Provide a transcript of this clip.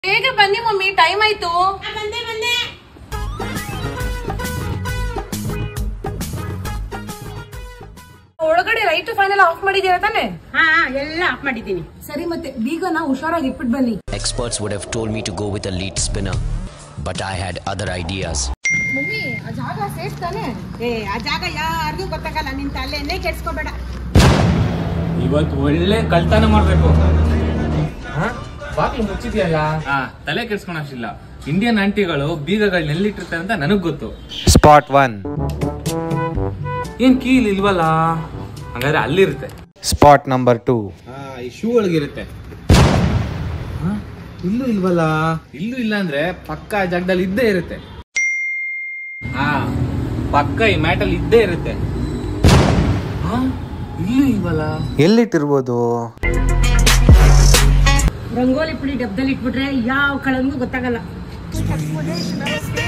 ಬೇಗ ಬನ್ನಿ mummy time ಆಯ್ತು ಬಂದೆ ಬಂದೆ ಒಳಗಡೆ ಲೈಟ್ ಫ್ಯಾನ್ ಎಲ್ಲ ಆಫ್ ಮಾಡಿದೀರಾ ತಾನೆ ಹಾ ಎಲ್ಲ ಆಫ್ ಮಾಡಿದ್ದೀನಿ ಸರಿ ಮತ್ತೆ ಬೀಗನ ಹುಷಾರಾಗಿ ಇಟ್ಬಿಟ್ ಬನ್ನಿ Experts would have told me to go with a lead spinner, but I had other ideas. Mummy ಆ ಜಾಗ ಸೇಫ್ ತಾನೆ ಏ ಆ ಜಾಗ ಯಾರಿಗೂ ಗೊತ್ತಾಗಲ್ಲ ನಿನ್ ತಲೆನೇ ಕೆಡ್ಸ್ಕೊಬೇಡ ಇವತ್ತು ಒಳ್ಳೆ ಕಳ್ತನ ಮಾಡ್ಬೇಕು ಬಾಗ್ಲು ಮುಚ್ಚಿದ್ಯಲ್ಲ ಆ ತಲೆ ಕೆಡ್ಸ್ಕೊಳಷ್ಟಿಲ್ಲ ಇಂಡಿಯನ್ ಆಂಟಿಗಳು ಬೀಗಗಳನ್ನ ಎಲ್ಲಿಟ್ಟಿರ್ತಾರೆ ಅಂತ ನನಗ್ ಗೊತ್ತು ಸ್ಪಾಟ್ ಒನ್ ಏನ್ ಕೀಲ್ ಇಲ್ವಲ್ಲ ಹಂಗಾದ್ರೆ ಅಲ್ಲಿರುತ್ತೆ ಸ್ಪಾಟ್ ನಂಬರ್ ಟೂ ಈ ಶೂ ಒಳಗಿರುತ್ತೆ ಆ, ಇಲ್ಲೂ ಇಲ್ವಲ್ಲ ಇಲ್ಲೂ ಇಲ್ಲ ಅಂದ್ರೆ ಪಕ್ಕ ಆ ಜಾಗದಲ್ಲಿ ಇದ್ದೇ ಇರುತ್ತೆ ಹಾ ಪಕ್ಕ ಈ ಮ್ಯಾಟಲ್ಲಿ ಇದ್ದೇ ಇರುತ್ತೆ ಆ, ಇಲ್ಲೂ ಇಲ್ವಲ್ಲ ಎಲ್ಲಿಟ್ಟಿರ್ಬೋದು ರಂಗೋಲಿ ಪುಡಿ ಡಬ್ಬದಲ್ಲಿ ಇಟ್ಬಿಟ್ರೆ ಯಾವ ಕಳಂಗೂ ಗೊತ್ತಾಗಲ್ಲ